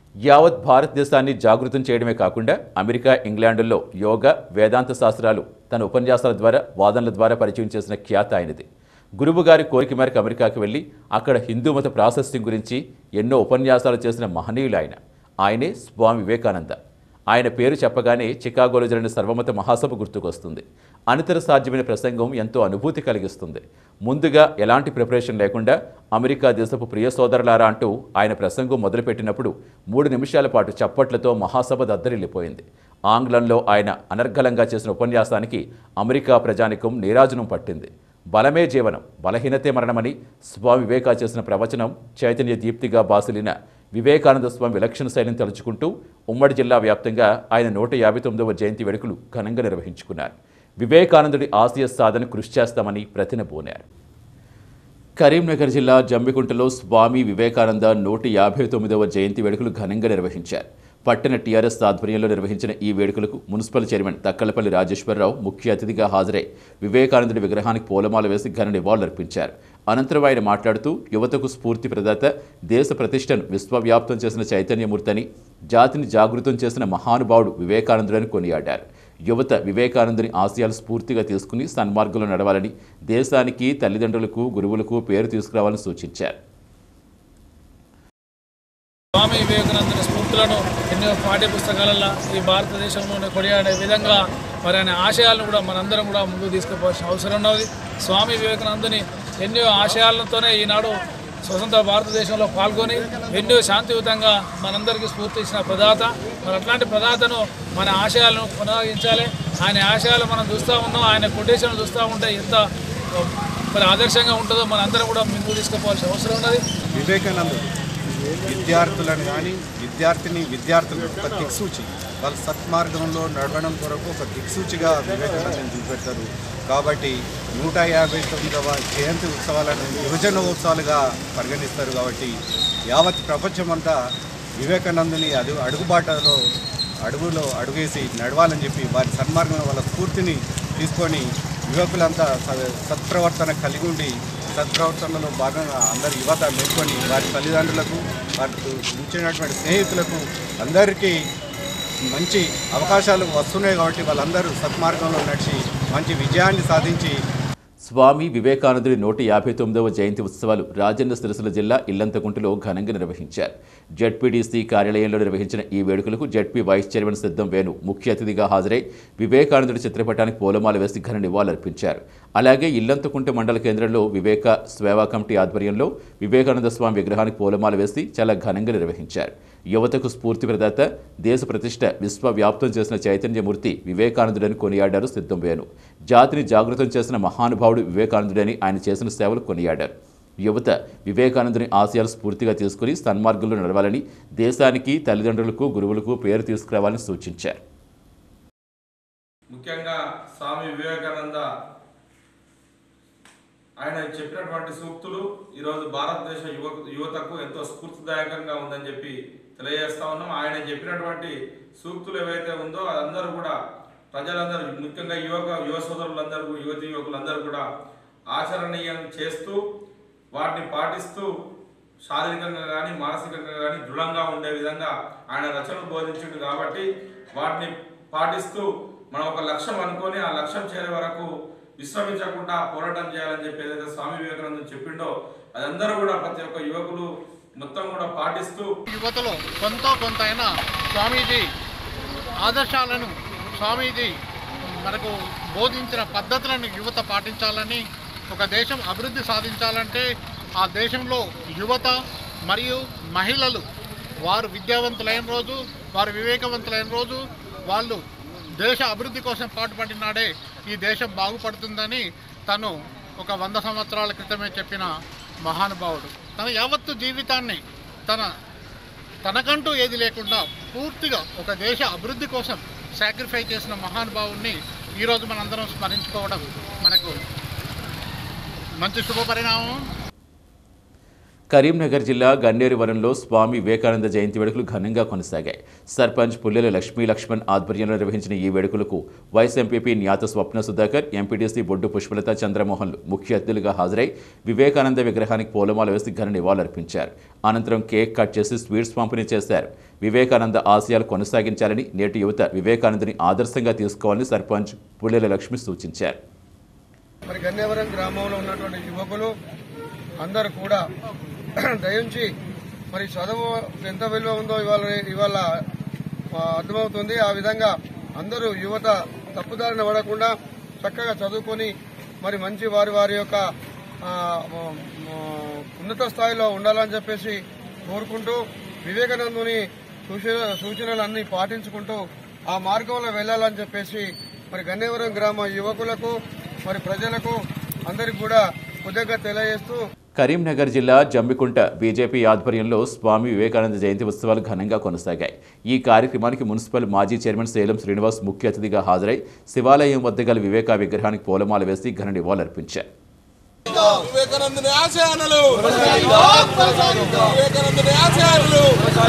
యావత్ భారతదేశాన్ని జాగృతం చేయడమే కాకుండా అమెరికా ఇంగ్లాండుల్లో యోగా వేదాంత శాస్త్రాలు తన ఉపన్యాసాల ద్వారా వాదనల ద్వారా పరిచయం చేసిన ఖ్యాత ఆయనది గురువు గారి కోరిక మేరకు అమెరికాకి వెళ్ళి అక్కడ హిందూ మత ప్రాశస్త్యం గురించి ఎన్నో ఉపన్యాసాలు చేసిన మహనీయులు ఆయన ఆయనే స్వామి వివేకానంద ఆయన పేరు చెప్పగానే చికాగోలో జరిగిన సర్వమత మహాసభ గుర్తుకొస్తుంది అనితర సాధ్యమైన ప్రసంగం ఎంతో అనుభూతి కలిగిస్తుంది ముందుగా ఎలాంటి ప్రిపరేషన్ లేకుండా అమెరికా దేశపు ప్రియ సోదరులారా అంటూ ఆయన ప్రసంగం మొదలుపెట్టినప్పుడు మూడు నిమిషాల పాటు చప్పట్లతో మహాసభ దద్దరిల్లిపోయింది ఆంగ్లంలో ఆయన అనర్గళంగా చేసిన ఉపన్యాసానికి అమెరికా ప్రజానికం నీరాజనం పట్టింది బలమే జీవనం బలహీనతే మరణమని స్వామి వివేకా చేసిన ప్రవచనం చైతన్య దీప్తిగా బాసిలిన వివేకానంద స్వామి విలక్షణ శైలిని తలుచుకుంటూ ఉమ్మడి జిల్లా వ్యాప్తంగా ఆయన నూట యాభై తొమ్మిదవ జయంతి వేడుకలు ఘనంగా నిర్వహించుకున్నారు వివేకానందుడి ఆశయ సాధన కృషి చేస్తామని ప్రతినబూనారు కరీంనగర్ జిల్లా జమ్మికుంటలో స్వామి వివేకానంద నూట యాభై తొమ్మిదవ జయంతి వేడుకలు ఘనంగా నిర్వహించారు పట్టణ టీఆర్ఎస్ ఆధ్వర్యంలో నిర్వహించిన ఈ వేడుకలకు మున్సిపల్ చైర్మన్ తక్కలపల్లి రాజేశ్వరరావు ముఖ్య అతిథిగా హాజరై వివేకానందుడి విగ్రహానికి పూలమాల వేసి ఘన నివాళులర్పించారు అనంతరం ఆయన మాట్లాడుతూ యువతకు స్ఫూర్తి ప్రదాత దేశ ప్రతిష్టను విశ్వవ్యాప్తం చేసిన చైతన్యమూర్తని జాతిని జాగృతం చేసిన మహానుభావుడు వివేకానందుడని కొనియాడారు యువత వివేకానందుని ఆశయాలు స్ఫూర్తిగా తీసుకుని సన్మార్గంలో నడవాలని దేశానికి తల్లిదండ్రులకు గురువులకు పేరు తీసుకురావాలని సూచించారు స్వామి వివేకానందుని స్ఫూర్తులను ఎన్నో పాఠ్య పుస్తకాలలో ఈ భారతదేశంలోనే కొనియాడే విధంగా మరి ఆయన ఆశయాలను కూడా మనందరం కూడా ముందుకు తీసుకుపోవాల్సిన అవసరం ఉన్నది స్వామి వివేకానందుని ఎన్నో ఆశయాలతోనే ఈనాడు స్వతంత్ర భారతదేశంలో పాల్గొని ఎన్నో శాంతియుతంగా మనందరికీ స్ఫూర్తి ఇచ్చిన ప్రదాత మరి అట్లాంటి ప్రదాతను మన ఆశయాలను కొనసాగించాలి ఆయన ఆశయాలు మనం చూస్తూ ఉన్నాం ఆయన కొటేషన్లు చూస్తూ ఉంటే ఎంత మరి ఆదర్శంగా ఉంటుందో మనందరం కూడా ముందుకు తీసుకుపోవాల్సిన అవసరం ఉన్నది వివేకానందుడు విద్యార్థులను కానీ విద్యార్థిని విద్యార్థులు ఒక దిక్సూచి వాళ్ళ సత్మార్గంలో నడవడం కొరకు ఒక దిక్సూచిగా వివేకానందని చూపెడతారు కాబట్టి నూట యాభై తొమ్మిదవ జయంతి ఉత్సవాలను యువజన ఉత్సవాలుగా పరిగణిస్తారు కాబట్టి యావత్ ప్రపంచమంతా వివేకానందుని అడుగు అడుగుబాటలో అడుగులో అడుగేసి నడవాలని చెప్పి వారి సన్మార్గం వాళ్ళ స్ఫూర్తిని తీసుకొని యువకులంతా స- సత్ప్రవర్తన కలిగి ఉండి సత్ప్రవర్తనలో భాగంగా అందరు యువత మేల్కొని వారి తల్లిదండ్రులకు వారికి ఉంచినటువంటి స్నేహితులకు అందరికీ మంచి అవకాశాలు వస్తున్నాయి కాబట్టి వాళ్ళందరూ సత్మార్గంలో నడిచి మంచి విజయాన్ని సాధించి స్వామి వివేకానందుడి నూట యాభై తొమ్మిదవ జయంతి ఉత్సవాలు రాజన్న సిరిసిల్ల జిల్లా ఇల్లంతకుంటలో ఘనంగా నిర్వహించారు జడ్పీడీసీ కార్యాలయంలో నిర్వహించిన ఈ వేడుకలకు జడ్పీ వైస్ చైర్మన్ సిద్ధం వేణు ముఖ్య అతిథిగా హాజరై వివేకానందుడి చిత్రపటానికి పూలమాల వేసి ఘన నివాళులర్పించారు అలాగే ఇల్లంతకుంట మండల కేంద్రంలో వివేక సేవా కమిటీ ఆధ్వర్యంలో వివేకానంద స్వామి విగ్రహానికి పూలమాల వేసి చాలా ఘనంగా నిర్వహించారు యువతకు స్ఫూర్తి ప్రదాత దేశ ప్రతిష్ట విశ్వవ్యాప్తం చేసిన చైతన్యమూర్తి వివేకానందుడని కొనియాడారు సిద్ధం వేణు జాతిని జాగృతం చేసిన మహానుభావుడు వివేకానందుడని ఆయన చేసిన సేవలు కొనియాడారు యువత వివేకానందుని ఆశయాలు స్ఫూర్తిగా తీసుకుని సన్మార్గంలో నడవాలని దేశానికి తల్లిదండ్రులకు గురువులకు పేరు తీసుకురావాలని సూచించారు ముఖ్యంగా స్వామి వివేకానంద ఆయన చెప్పినటువంటి సూక్తులు ఈరోజు భారతదేశ యువ యువతకు ఎంతో స్ఫూర్తిదాయకంగా ఉందని చెప్పి తెలియజేస్తా ఉన్నాం ఆయన చెప్పినటువంటి సూక్తులు ఏవైతే ఉందో అదందరూ కూడా ప్రజలందరూ ముఖ్యంగా యువక యువ సోదరులందరూ యువతి యువకులందరూ కూడా ఆచరణీయం చేస్తూ వాటిని పాటిస్తూ శారీరకంగా కానీ మానసికంగా కానీ దృఢంగా ఉండే విధంగా ఆయన రచనలు బోధించిండు కాబట్టి వాటిని పాటిస్తూ మనం ఒక లక్ష్యం అనుకొని ఆ లక్ష్యం చేరే వరకు విశ్రమించకుండా పోరాటం చేయాలని చెప్పి ఏదైతే స్వామి వివేకానంద చెప్పిండో అదందరూ కూడా ప్రతి ఒక్క యువకులు మొత్తం కూడా పాటిస్తూ యువతలో కొంత కొంత అయినా స్వామీజీ ఆదర్శాలను స్వామీజీ మనకు బోధించిన పద్ధతులను యువత పాటించాలని ఒక దేశం అభివృద్ధి సాధించాలంటే ఆ దేశంలో యువత మరియు మహిళలు వారు విద్యావంతులైన రోజు వారు వివేకవంతులైన రోజు వాళ్ళు దేశ అభివృద్ధి కోసం పాటుపడినాడే ఈ దేశం బాగుపడుతుందని తను ఒక వంద సంవత్సరాల క్రితమే చెప్పిన మహానుభావుడు తన యావత్తు జీవితాన్ని తన తనకంటూ ఏది లేకుండా పూర్తిగా ఒక దేశ అభివృద్ధి కోసం సాక్రిఫై చేసిన మహానుభావుడిని ఈరోజు మనందరం స్మరించుకోవడం మనకు మంచి శుభ పరిణామం కరీంనగర్ జిల్లా గన్నేరు వనంలో స్వామి వివేకానంద జయంతి వేడుకలు ఘనంగా కొనసాగాయి సర్పంచ్ పుల్లెల లక్ష్మీ లక్ష్మణ్ ఆధ్వర్యంలో నిర్వహించిన ఈ వేడుకలకు vice MPP Nyatha Swapna Sudhakar MPTC Boddu Pushpalatha చంద్రమోహన్లు ముఖ్య అతిథులుగా హాజరై వివేకానంద విగ్రహానికి పూలమాల వేసి ఘన నివాళులర్పించారు అనంతరం కేక్ కట్ చేసి స్వీట్స్ పంపిణీ చేశారు వివేకానంద ఆశయాలు కొనసాగించాలని నేటి యువత వివేకానందని ఆదర్శంగా తీసుకోవాలని సర్పంచ్ పుల్లెల లక్ష్మి సూచించారు మరి గన్నేవరం గ్రామంలో ఉన్నటువంటి యువకులు అందరూ కూడా దయించి మరి చదువు ఎంత విలువ ఉందో ఇవాళ ఇవాళ ఆ, అర్థమవుతుంది ఆ విధంగా అందరూ యువత తప్పుదారిన పడకుండా చక్కగా చదువుకొని మరి మంచి వారి వారి యొక్క ఆ, మ- మ- ఉన్నత స్థాయిలో ఉండాలని చెప్పేసి కోరుకుంటూ వివేకానందుని సూచన సూచనలన్నీ పాటించుకుంటూ ఆ మార్గంలో వెళ్లాలని చెప్పేసి మరి గన్నేవరం గ్రామ యువకులకు మరి ప్రజలకు అందరికి కూడా కృతజ్ఞత తెలియజేస్తూ కరీంనగర్ జిల్లా జమ్మికుంట బీజేపీ ఆధ్వర్యంలో స్వామి వివేకానంద జయంతి ఉత్సవాలు ఘనంగా కొనసాగాయి ఈ కార్యక్రమానికి మున్సిపల్ మాజీ చైర్మన్ సేలం శ్రీనివాస్ ముఖ్య అతిథిగా హాజరై శివాలయం వద్ద గల వివేకా విగ్రహానికి పూలమాల వేసి ఘన నివాళులర్పించారు వివేకానందుని ఆశయాలు వివేకానందుని ఆశయాలు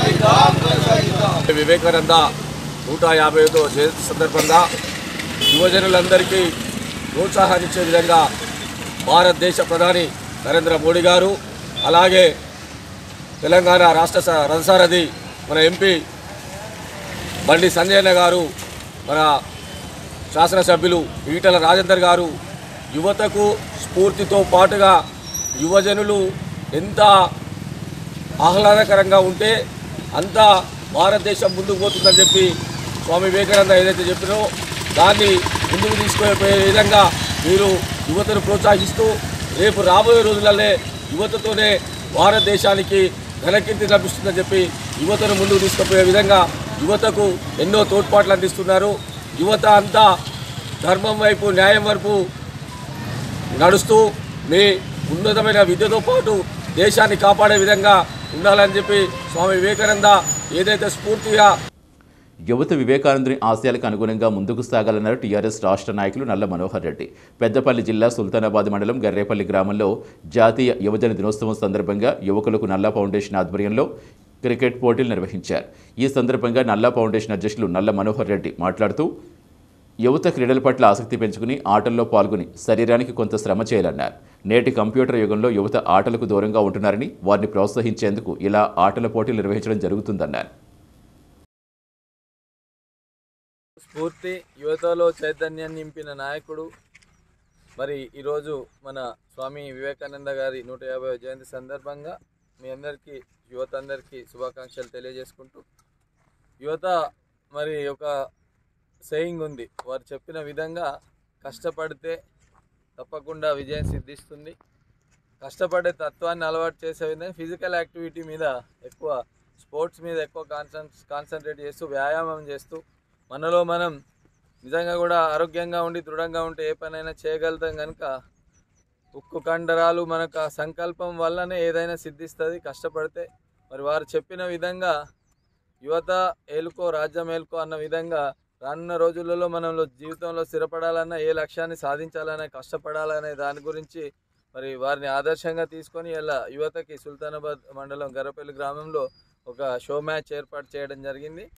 వివేకానంద నూట యాభై ఐదో జయంతి సందర్భంగా యువజనులందరికీ ప్రోత్సాహాన్నిచ్చే విధంగా భారతదేశ ప్రధాని నరేంద్ర మోడీ గారు అలాగే తెలంగాణ రాష్ట్ర స- రథసారథి మన ఎంపీ బండి సంజయన్న గారు మన శాసనసభ్యులు ఈటల రాజేందర్ గారు యువతకు స్ఫూర్తితో పాటుగా యువజనులు ఎంత ఆహ్లాదకరంగా ఉంటే అంత భారతదేశం ముందుకు పోతుందని చెప్పి స్వామి వివేకానంద ఏదైతే చెప్పినో దాన్ని ముందుకు తీసుకుపోయే విధంగా మీరు యువతను ప్రోత్సహిస్తూ రేపు రాబోయే రోజులలో యువతతోనే భారతదేశానికి ఘనకీర్తి లభిస్తుందని చెప్పి యువతను ముందుకు తీసుకుపోయే విధంగా యువతకు ఎన్నో తోడ్పాట్లు అందిస్తున్నారు యువత అంతా ధర్మం వైపు న్యాయం వైపు నడుస్తూ మీ ఉన్నతమైన విద్యతో పాటు దేశాన్ని కాపాడే విధంగా ఉండాలని చెప్పి స్వామి వివేకానంద ఏదైతే స్ఫూర్తిగా యువత వివేకానందుని ఆశయాలకు అనుగుణంగా ముందుకు సాగాలన్నారు టీఆర్ఎస్ రాష్ట్ర నాయకులు నల్ల మనోహర్ రెడ్డి పెద్దపల్లి జిల్లా సుల్తానాబాద్ మండలం గర్రేపల్లి గ్రామంలో జాతీయ యువజన దినోత్సవం సందర్భంగా యువకులకు నల్ల ఫౌండేషన్ ఆధ్వర్యంలో క్రికెట్ పోటీలు నిర్వహించారు ఈ సందర్భంగా నల్ల ఫౌండేషన్ అధ్యక్షులు నల్ల మనోహర్ రెడ్డి మాట్లాడుతూ యువత క్రీడల పట్ల ఆసక్తి పెంచుకుని ఆటల్లో పాల్గొని శరీరానికి కొంత శ్రమ చేయాలన్నారు నేటి కంప్యూటర్ యుగంలో యువత ఆటలకు దూరంగా ఉంటున్నారని వారిని ప్రోత్సహించేందుకు ఇలా ఆటల పోటీలు నిర్వహించడం జరుగుతుందన్నారు స్ఫూర్తి యువతలో చైతన్యాన్ని నింపిన నాయకుడు మరి ఈరోజు మన స్వామి వివేకానంద గారి నూట యాభై జయంతి సందర్భంగా మీ అందరికీ యువత అందరికీ శుభాకాంక్షలు తెలియజేసుకుంటూ యువత మరి ఒక సేయింగ్ ఉంది వారు చెప్పిన విధంగా కష్టపడితే తప్పకుండా విజయం సిద్ధిస్తుంది కష్టపడే తత్వాన్ని అలవాటు చేసే విధంగా ఫిజికల్ యాక్టివిటీ మీద ఎక్కువ స్పోర్ట్స్ మీద ఎక్కువ కాన్సన్ కాన్సన్ట్రేట్ చేస్తూ వ్యాయామం చేస్తూ మనలో మనం నిజంగా కూడా ఆరోగ్యంగా ఉండి దృఢంగా ఉంటే ఏ పనైనా చేయగలుగుతాం కనుక ఉక్కు కండరాలు మనకు ఆ సంకల్పం వల్లనే ఏదైనా సిద్ధిస్తుంది కష్టపడితే మరి వారు చెప్పిన విధంగా యువత ఏలుకో రాజ్యం ఏలుకో అన్న విధంగా రానున్న రోజులలో మనలో జీవితంలో స్థిరపడాలన్నా ఏ లక్ష్యాన్ని సాధించాలన్నా కష్టపడాలనే దాని గురించి మరి వారిని ఆదర్శంగా తీసుకొని ఇలా యువతకి సుల్తానాబాద్ మండలం గరపల్లి గ్రామంలో ఒక షో మ్యాచ్ ఏర్పాటు చేయడం జరిగింది